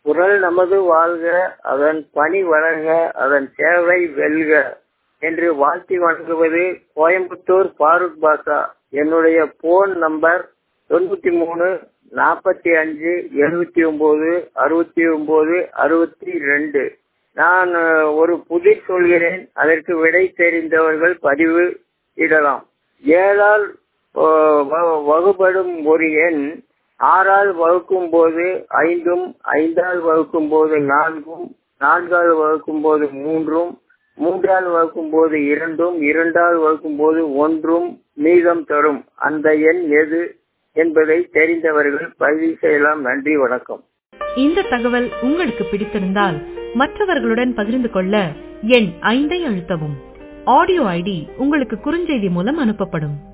குரல் நமது வாழ்க அதன் பணி வளர்க அதன் சேவை வெல்க என்று வாழ்த்தி வணங்குவது கோயம்புத்தூர் ஃபாரூக் பாஷா என்னுடைய போன் நம்பர் தொண்ணூத்தி மூணு நாற்பத்தி அஞ்சு எழுபத்தி ஒன்பது அறுபத்தி ஒன்பது அறுபத்தி ரெண்டு நான் அஹ், ஒரு புதிர் சொல்கிறேன் அதற்கு விடை தெரிந்தவர்கள் பதிவு இடலாம் ஏழால் அஹ், வ- வகுபடும் ஒரு எண் ஆறால் வகுக்கும் போது ஐந்தும் ஐந்தால் வகுக்கும் போது நான்கும் நான்கால் வகுக்கும் போது மூன்றும் மூன்றால் வகுக்கும் போது இரண்டும் இரண்டால் வகுக்கும் போது ஒன்றும் மீதம் தரும் அந்த எண் எது என்பதை தெரிந்தவர்கள் பதிவு செய்யலாம் நன்றி வணக்கம் இந்த தகவல் உங்களுக்கு பிடித்திருந்தால் மற்றவர்களுடன் பகிர்ந்து கொள்ள எண் ஐந்தை அழுத்தவும் ஆடியோ ஐடி உங்களுக்கு குறுஞ்செய்தி மூலம் அனுப்பப்படும்